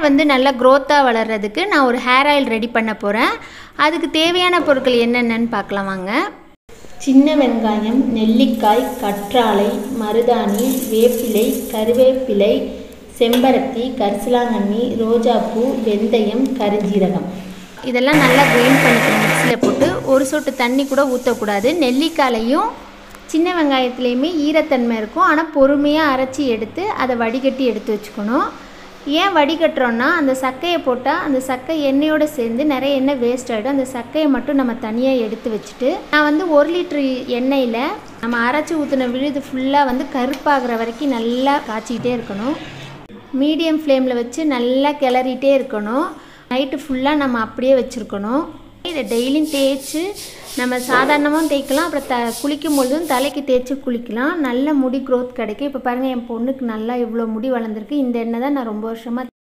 வந்து நல்லா க்ரோத்தாக வளர்கிறதுக்கு நான் ஒரு ஹேர் ஆயில் ரெடி பண்ண போகிறேன் அதுக்கு தேவையான பொருட்கள் என்னென்னன்னு பார்க்கலாம் வாங்க சின்ன வெங்காயம் நெல்லிக்காய் கற்றாழை மருதாணி வேப்பிலை கருவேப்பிலை செம்பருத்தி கரிசலாங்கண்ணி ரோஜாப்பூ வெந்தயம் கருஞ்சீரகம் இதெல்லாம் நல்லா கிரைண்ட் பண்ணிக்கணும் மிக்சியில் போட்டு ஒரு சொட்டு தண்ணி கூட ஊற்றக்கூடாது நெல்லிக்காலையும் சின்ன வெங்காயத்துலேயுமே ஈரத்தன்மை இருக்கும் ஆனால் பொறுமையாக அரைச்சி எடுத்து அதை வடிகட்டி எடுத்து வச்சுக்கணும் ஏன் வடிகட்டுறோன்னா அந்த சக்கையை போட்டால் அந்த சக்கை எண்ணெயோடு சேர்ந்து நிறைய எண்ணெய் வேஸ்ட் ஆகிடும் அந்த சக்கையை மட்டும் நம்ம தனியாக எடுத்து வச்சுட்டு நான் வந்து ஒரு லிட்ரு எண்ணெயில் நம்ம அரைச்சி ஊற்றின விழுது ஃபுல்லாக வந்து கருப்பாகிற வரைக்கும் நல்லா காய்ச்சிக்கிட்டே இருக்கணும் மீடியம் ஃப்ளேமில் வச்சு நல்லா கிளறிட்டே இருக்கணும் நைட்டு ஃபுல்லாக நம்ம அப்படியே வச்சுருக்கணும் இதை டெய்லியும் தேய்ச்சி நம்ம சாதாரணமாகவும் தேய்க்கலாம் அப்புறம் த குளிக்கும் பொழுதும் தலைக்கு தேய்ச்சி குளிக்கலாம் நல்ல முடி க்ரோத் கிடைக்கும் இப்போ பாருங்கள் என் பொண்ணுக்கு நல்லா இவ்வளோ முடி வளர்ந்துருக்கு இந்த எண்ணெய் தான் நான் ரொம்ப வருஷமாக